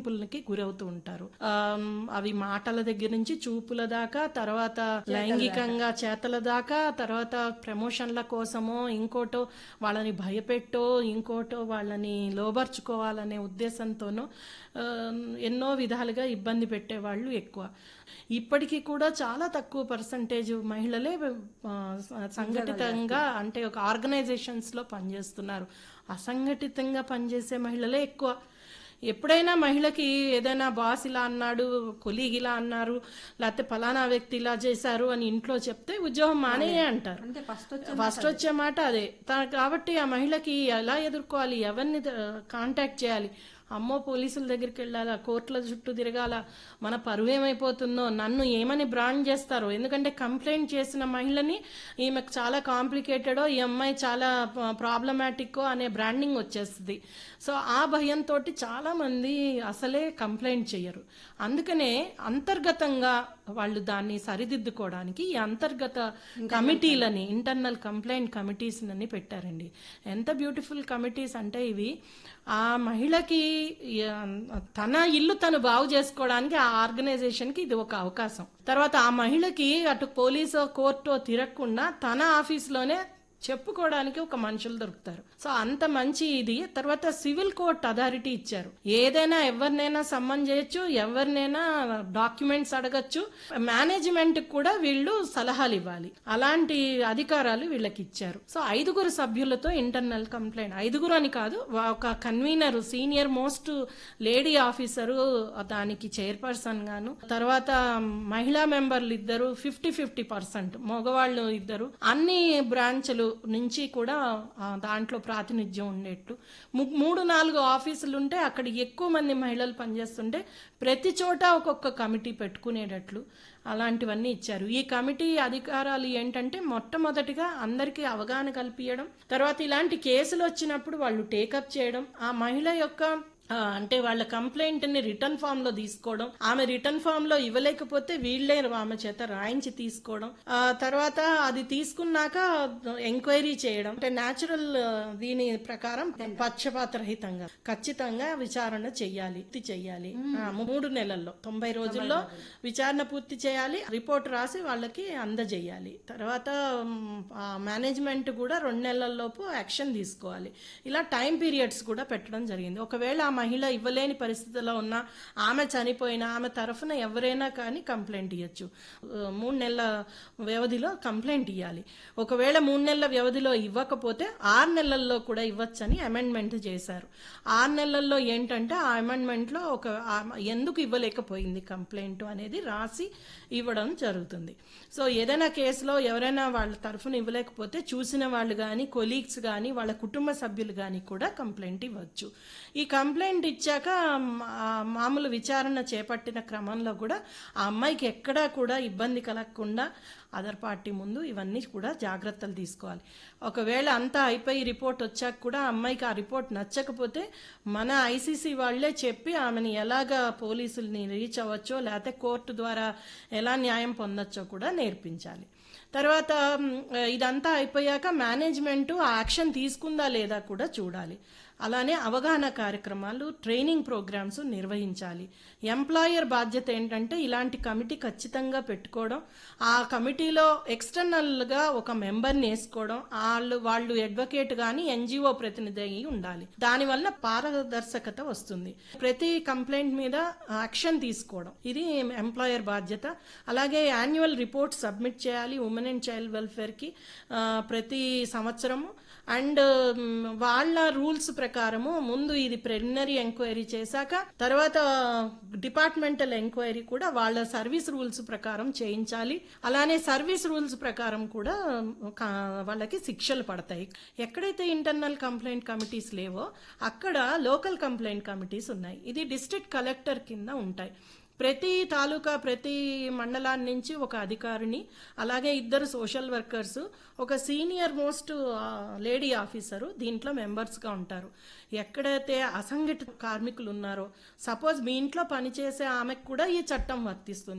వేధింపులకి గురవుతూ ఉంటారు ఆమ్, అవి మాటల దగ్గర నుంచి చూపుల దాకా తర్వాత లైంగికంగా చేతల దాకా తర్వాత ప్రమోషన్ల కోసమో ఇంకోటో వాళ్ళని భయపెట్టో ఇంకోటో వాళ్ళని లోబర్చుకోవాలనే ఉద్దేశంతోనో ఆమ్, ఎన్నో విధాలుగా ఇబ్బంది పెట్టేవాళ్ళు ఎక్కువ ఇప్పటికీ కూడా చాలా తక్కువ పర్సంటేజ్ మహిళలే ఆ, సంఘటితంగా అంటే ఒక ఆర్గనైజేషన్స్ లో పనిచేస్తున్నారు అసంఘటితంగా పనిచేసే మహిళలే ఎక్కువ ఎప్పుడైనా మహిళకి ఏదైనా బాస్ ఇలా అన్నాడు కొలీగ్ ఇలా అన్నారు లేకపోతే ఫలానా వ్యక్తి ఇలా చేశారు అని ఇంట్లో చెప్తే ఉద్యోగం మానేయే అంటారు అంటే ఫస్ట్ వచ్చి ఫస్ట్ వచ్చే మాట అదే తా- కాబట్టి ఆ మహిళకి ఎలా ఎదుర్కోవాలి ఎవరిని కాంటాక్ట్ చేయాలి అమ్మో పోలీసుల దగ్గరికి వెళ్ళాలా కోర్టుల చుట్టూ తిరగాల మన పరువు ఏమైపోతుందో నన్ను ఏమని బ్రాండ్ చేస్తారో ఎందుకంటే కంప్లైంట్ చేసిన మహిళని ఈమెకు చాలా కాంప్లికేటెడో ఈ అమ్మాయి చాలా ప్రాబ్లమాటిక్కో అనే బ్రాండింగ్ వచ్చేస్తుంది సో ఆ భయంతో చాలా మంది అసలే కంప్లైంట్ చేయరు అందుకనే అంతర్గతంగా వాళ్ళు దాన్ని సరిదిద్దుకోవడానికి ఈ అంతర్గత కమిటీలని ఇంటర్నల్ కంప్లైంట్ కమిటీస్ అని పెట్టారండి ఎంత బ్యూటిఫుల్ కమిటీస్ అంటే ఇవి ఆ మహిళకి ఆ, తన ఇల్లు తను బాగు చేసుకోవడానికి ఆ ఆర్గనైజేషన్ కి ఇది ఒక అవకాశం తర్వాత ఆ మహిళకి అటు పోలీసో కోర్టో తిరగకుండా తన ఆఫీస్లోనే చెప్పుకోవడానికి ఒక మనుషులు దొరుకుతారు సో అంత మంచి ఇది తర్వాత సివిల్ కోర్ట్ అథారిటీ ఇచ్చారు ఏదైనా ఎవరినైనా సమ్మన్ చేయొచ్చు ఎవరినైనా డాక్యుమెంట్స్ అడగచ్చు మేనేజ్మెంట్ కూడా వీళ్ళు సలహాలు ఇవ్వాలి అలాంటి అధికారాలు వీళ్ళకి ఇచ్చారు సో ఐదుగురు సభ్యులతో ఇంటర్నల్ కంప్లైంట్ ఐదుగురు అని కాదు వా- ఒక convenor senior most lady officer దానికి చైర్పర్సన్ గాను తర్వాత మహిళా మెంబర్లు ఇద్దరు ఫిఫ్టీ ఫిఫ్టీ పర్సెంట్ మగవాళ్ళు ఇద్దరు అన్ని బ్రాంచ్లు నుంచి కూడా ఆ, దాంట్లో ప్రాతినిధ్యం ఉండేట్టు ము- మూడు నాలుగు ఆఫీసులు ఉంటే అక్కడ ఎక్కువ మంది మహిళలు పనిచేస్తుంటే ప్రతి చోట ఒక్కొక్క కమిటీ పెట్టుకునేటట్లు అలాంటివన్నీ ఇచ్చారు ఈ కమిటీ అధికారాలు ఏంటంటే మొట్టమొదటిగా అందరికీ అవగాహన కల్పించడం తర్వాత ఇలాంటి కేసులు వచ్చినప్పుడు వాళ్ళు టేకప్ చేయడం ఆ మహిళ యొక్క ఆ, అంటే వాళ్ళ కంప్లైంట్ ని రిటర్న్ ఫామ్ లో తీసుకోవడం ఆమె రిటర్న్ ఫామ్ లో ఇవ్వలేకపోతే వీళ్ళే ఆమె చేత రాయించి తీసుకోవడం ఆ తర్వాత అది తీసుకున్నాక ఎంక్వైరీ చేయడం అంటే న్యాచురల్ దీని ప్రకారం పక్షపాత రహితంగా ఖచ్చితంగా విచారణ చెయ్యాలి పూర్తి చెయ్యాలి ఆ, మూడు నెలల్లో తొంభై రోజుల్లో విచారణ పూర్తి చేయాలి రిపోర్ట్ రాసి వాళ్ళకి అందజేయాలి తర్వాత మేనేజ్మెంట్ కూడా రెండు నెలల లోపు యాక్షన్ తీసుకోవాలి ఇలా టైం పీరియడ్స్ కూడా పెట్టడం జరిగింది ఒకవేళ ఆ మహిళ ఇవ్వలేని పరిస్థితిలో ఉన్న ఆమె చనిపోయినా ఆమె తరఫున ఎవరైనా కానీ కంప్లైంట్ ఇవ్వచ్చు ఆ, మూడు నెలల వ్యవధిలో కంప్లైంట్ ఇవ్వాలి ఒకవేళ మూడు నెలల వ్యవధిలో ఇవ్వకపోతే ఆరు నెలల్లో కూడా ఇవ్వచ్చని అమెండ్మెంట్ చేశారు ఆరు నెలల్లో ఏంటంటే ఆ అమెండ్మెంట్ లో ఒక ఆ- ఎందుకు ఇవ్వలేకపోయింది కంప్లైంట్ అనేది రాసి ఇవ్వడం జరుగుతుంది సో ఏదైనా కేసులో ఎవరైనా వాళ్ళ తరఫున ఇవ్వలేకపోతే చూసిన వాళ్ళు కానీ కొలీగ్స్ కానీ వాళ్ళ కుటుంబ సభ్యులు కానీ కూడా కంప్లైంట్ ఇవ్వచ్చు ఈ కంప్లైంట్ ఇచ్చాక మా- మామూలు విచారణ చేపట్టిన క్రమంలో కూడా ఆ అమ్మాయికి ఎక్కడా కూడా ఇబ్బంది కలగకుండా అదర్ పార్టీ ముందు ఇవన్నీ కూడా జాగ్రత్తలు తీసుకోవాలి ఒకవేళ అంతా అయిపోయి రిపోర్ట్ వచ్చాక కూడా ఆ అమ్మాయికి ఆ రిపోర్ట్ నచ్చకపోతే మన ఐసీసీ వాళ్ళే చెప్పి ఆమెను ఎలాగా పోలీసుల్ని రీచ్ అవ్వచ్చో లేకపోతే కోర్టు ద్వారా ఎలా న్యాయం పొందొచ్చో కూడా నేర్పించాలి తర్వాత మ్, ఇదంతా అయిపోయాక మేనేజ్మెంట్ ఆ యాక్షన్ తీసుకుందా లేదా కూడా చూడాలి అలానే అవగాహన కార్యక్రమాలు ట్రైనింగ్ ప్రోగ్రామ్స్ నిర్వహించాలి ఎంప్లాయర్ బాధ్యత ఏంటంటే ఇలాంటి కమిటీ ఖచ్చితంగా పెట్టుకోవడం ఆ కమిటీలో ఎక్స్టర్నల్గా ఒక మెంబర్ని వేసుకోవడం వాళ్ళు వాళ్ళు అడ్వకేట్ కానీ ఎన్జిఓ ప్రతినిధి అయి ఉండాలి దానివల్ల పారదర్శకత వస్తుంది ప్రతి కంప్లైంట్ మీద యాక్షన్ తీసుకోవడం ఇది ఎంప్లాయర్ బాధ్యత అలాగే యాన్యువల్ రిపోర్ట్ సబ్మిట్ చేయాలి ఉమెన్ అండ్ చైల్డ్ వెల్ఫేర్కి ఆ, ప్రతి సంవత్సరము అండ్ మ్, వాళ్ళ రూల్స్ ప్రకారము ముందు ఇది ప్రిలిమినరీ ఎంక్వైరీ చేశాక తర్వాత డిపార్ట్మెంటల్ ఎంక్వైరీ కూడా వాళ్ళ సర్వీస్ రూల్స్ ప్రకారం చేయించాలి అలానే సర్వీస్ రూల్స్ ప్రకారం కూడా కా- వాళ్ళకి శిక్షలు పడతాయి ఎక్కడైతే ఇంటర్నల్ కంప్లైంట్ కమిటీస్ లేవో అక్కడ లోకల్ కంప్లైంట్ కమిటీస్ ఉన్నాయి ఇది డిస్ట్రిక్ట్ కలెక్టర్ కింద ఉంటాయి ప్రతి తాలూకా ప్రతి మండలాన్ని నుంచి ఒక అధికారిని అలాగే ఇద్దరు సోషల్ వర్కర్స్ ఒక సీనియర్ మోస్ట్ లేడీ ఆఫీసరు దీంట్లో మెంబర్స్గా ఉంటారు ఎక్కడైతే అసంఘటిత కార్మికులు ఉన్నారో సపోజ్ మీ ఇంట్లో పనిచేసే ఆమెకు కూడా ఈ చట్టం వర్తిస్తుంది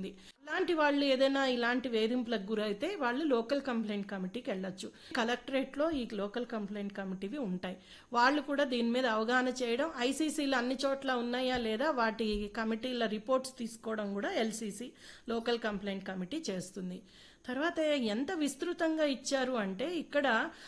ఇలాంటి వాళ్ళు ఏదైనా ఇలాంటి వేధింపులకు గురైతే వాళ్ళు లోకల్ కంప్లైంట్ కమిటీకి వెళ్ళొచ్చు కలెక్టరేట్లో ఈ లోకల్ కంప్లైంట్ కమిటీవి ఉంటాయి వాళ్ళు కూడా దీని మీద అవగాహన చేయడం ఐసీసీలు అన్ని చోట్ల ఉన్నాయా లేదా వాటి కమిటీల రిపోర్ట్స్ తీసుకోవడం కూడా ఎల్సీసీ లోకల్ కంప్లైంట్ కమిటీ చేస్తుంది తర్వాత ఎంత విస్తృతంగా ఇచ్చారు అంటే ఇక్కడ